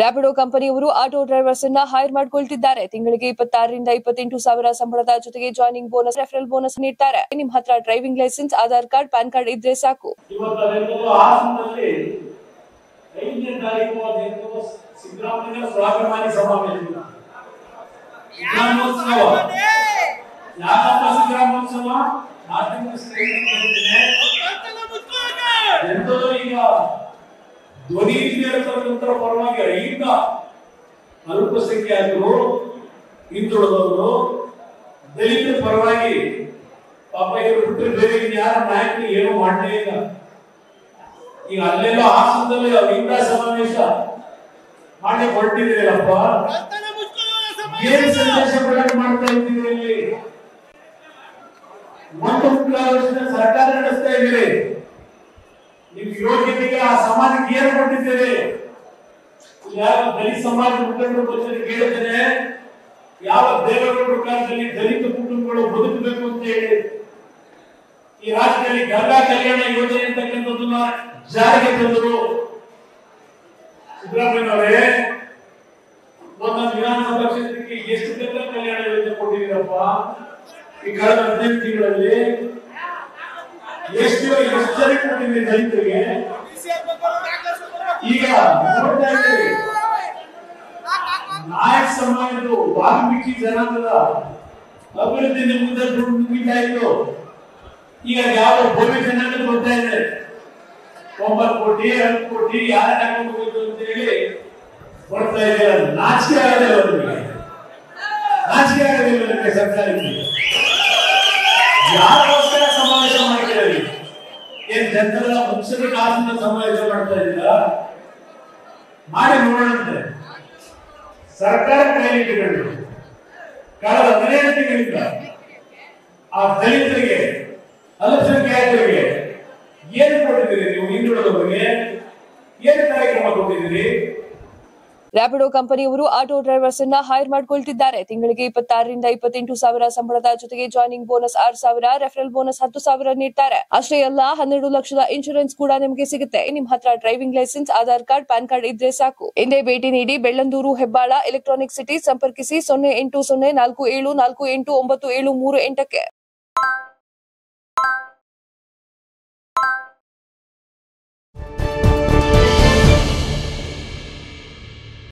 ರ್ಯಾಪಿಡೋ ಕಂಪನಿಯವರು auto drivers ಅನ್ನ hire ಮಾಡಿಕೊಳ್ತಿದ್ದಾರೆ ತಿಂಗಳಿಗೆ ಇಪ್ಪತ್ತಾರರಿಂದ ಇಪ್ಪತ್ತೆಂಟು ಸಾವಿರ ಸಂಬಳದ ಜೊತೆಗೆ ಜಾಯ್ನಿಂಗ್ ಬೋನಸ್ ರೆಫರಲ್ ಬೋನಸ್ ನೀಡ್ತಾರೆ ನಿಮ್ ಹತ್ರ driving licence Aadhaar card PAN card ಇದ್ರೆ ಸಾಕು ಇವತ್ತು ಅದೆಲ್ಲವೂ ಹಾಸನದಲ್ಲಿ ಐದನೇ ತಾರೀಕು ಅದೇನು ಸಿದ್ದರಾಮಯ್ಯ ಸ್ವಾಭಿಮಾನಿ ಸಮಾವೇಶ ಸಿದ್ದರಾಮೋತ್ಸವ ಯಾಕಪ್ಪ ಸಿದ್ದರಾಮೋತ್ಸವ ಮಾಧ್ಯಮ ಎಂತದೋ ಈಗ ಧ್ವನಿ ಇರ್ತಕ್ಕಂಥರ ಪರವಾಗಿ ಐದ ಅಲ್ಪಸಂಖ್ಯಾತರು ಹಿಂದುಳಿದವರು ದಲಿತರ ಪರವಾಗಿ ಪಾಪ ಇವರು ಬಿಟ್ಟರೆ ಬೇರೆ ಯಾರ ನಾಯಕರು ಏನು ಮಾಡಲೇ ಇಲ್ಲ ಈಗ ಅಲ್ಲೆಲ್ಲ ಹಾಸನದಲ್ಲಿ ಇಂಥ ಸಮಾವೇಶ ಮಾಡಿ ಹೊರಟಿದ್ದೀರಲ್ಲಪ್ಪ ಏನ್ ಸಂದೇಶ ಪ್ರಕಟ ಮಾಡ್ತಾ ಇದ್ದೀರಿ ಇಲ್ಲಿ ಒಂದು ಮುಕ್ಕಾಲು ವರ್ಷದ ಸರ್ಕಾರ ನಡೆಸ್ತಾ ಇದ್ದೀರಿ ನಿಮ್ ಯೋಗ್ಯತೆಗೆ ಆ ಸಮಾಜಕ್ಕೆ ಏನು ಕೊಟ್ಟಿದ್ದೀರಿ ಯಾವ ದಲಿತ ಸಮಾಜ ಮುಖಂಡರು ಬಂದರೆ ಕೇಳಿದ್ದೇನೆ ಯಾವ ದೇವೇಗೌಡರ ಕಾಲದಲ್ಲಿ ದಲಿತ ಕುಟುಂಬಗಳು ಬದುಕಬೇಕು ಅಂತ ಹೇಳಿ ಈ ರಾಜ್ಯದಲ್ಲಿ ಗಂಗಾ ಕಲ್ಯಾಣ ಯೋಜನೆ ಅಂತಕ್ಕಂಥದ್ದನ್ನ ಜಾರಿಗೆ ತಂದರು ಸಿದ್ದರಾಮಯ್ಯನವರೇ ಒಂದೊಂದು ವಿಧಾನಸಭಾ ಕ್ಷೇತ್ರಕ್ಕೆ ಎಷ್ಟು ಗಂಗಾ ಕಲ್ಯಾಣ ಯೋಜನೆ ಕೊಟ್ಟಿದ್ದೀರಪ್ಪ ಈ ಕಳೆದ ಹದಿನೈದು ತಿಂಗಳಲ್ಲಿ ಎಷ್ಟು ಎಷ್ಟು ಜನ ಕೊಟ್ಟಿದ್ದೀರಿ ದಲಿತರಿಗೆ ಈಗ ನೋಡ್ತಾ ಇದ್ದೀರಿ ನಾಯಕ್ ಸಮಾಜದ ವಾಲ್ಮೀಕಿ ಜನಾಂಗದ ಅಭಿವೃದ್ಧಿ ನಿಮ್ಮಿಂದ ದುಡ್ಡು ಮುಗಿತಾ ಇತ್ತು ಈಗ ಯಾವ ಭೂಮಿ ಜನಾಂಗ ಬರ್ತಾ ಇದೆ ಒಂಬತ್ತು ಕೋಟಿ ಹತ್ತು ಕೋಟಿ ಯಾರ ಹಾಕೊಂಡು ಹೋಯ್ತು ಅಂತ ಹೇಳಿ ಕೊಡ್ತಾ ಇದ್ದಾರೆ ನಾಚಿಕೆ ಆಗದೆ ಅವರಿಗೆ ನಾಚಿಕೆ ಆಗದಿಲ್ಲ ನಿಮಗೆ ಸರ್ಕಾರಕ್ಕೆ ಯಾರಿಗೋಸ್ಕರ ಸಮಾವೇಶ ಮಾಡಿದ್ದೀರಿ ಏನ್ ಜನರ ಪಕ್ಷದ ಕಾಸಿನ ಸಮಾವೇಶ ಮಾಡ್ತಾ ಇದ್ದೀರಾ ಮಾಡಿ ನೋಡೋಣಂತೆ ಸರ್ಕಾರ ಕೈಲಿಟ್ಟುಕೊಂಡು ಕಳೆದ ಹದಿನೈದು ತಿಂಗಳಿಂದ ಆ ದಲಿತರಿಗೆ ಅಲ್ಪಸಂಖ್ಯಾತರಿಗೆ ಏನು ಕೊಟ್ಟಿದ್ದೀರಿ ನೀವು ಹಿಂದುಳಿದವರಿಗೆ ಏನು ಕಾರ್ಯಕ್ರಮ ಕೊಟ್ಟಿದ್ದೀರಿ ರ್ಯಾಪಿಡೋ ಕಂಪನಿಯವರು ಆಟೋ ಡ್ರೈವರ್ಸ್ ಅನ್ನ ಹೈರ್ ಮಾಡಿಕೊಳ್ತಿದ್ದಾರೆ ತಿಂಗಳಿಗೆ ಇಪ್ಪತ್ತಾರರಿಂದ ಇಪ್ಪತ್ತೆಂಟು ಸಾವಿರ ಸಂಬಳದ ಜೊತೆಗೆ ಜಾಯ್ನಿಂಗ್ ಬೋನಸ್ ಆರು ಸಾವಿರ ರೆಫರಲ್ ಬೋನಸ್ ಹತ್ತು ಸಾವಿರ ನೀಡ್ತಾರೆ ಅಷ್ಟೇ ಅಲ್ಲ ಹನ್ನೆರಡು ಲಕ್ಷದ ಇನ್ಶೂರೆನ್ಸ್ ಕೂಡ ನಿಮಗೆ ಸಿಗುತ್ತೆ ನಿಮ್ ಹತ್ರ driving licence Aadhaar card PAN card ಇದ್ರೆ ಸಾಕು ಹಿಂದೆ ಭೇಟಿ ನೀಡಿ ಬೆಳ್ಳಂದೂರು ಹೆಬ್ಬಾಳ ಎಲೆಕ್ಟ್ರಾನಿಕ್ ಸಿಟಿ ಸಂಪರ್ಕಿಸಿ ಸೊನ್ನೆ ಎಂಟು ಸೊನ್ನೆ ನಾಲ್ಕು ಏಳು ನಾಲ್ಕು ಎಂಟು ಒಂಬತ್ತು ಏಳು ಮೂರು ಎಂಟಕ್ಕೆ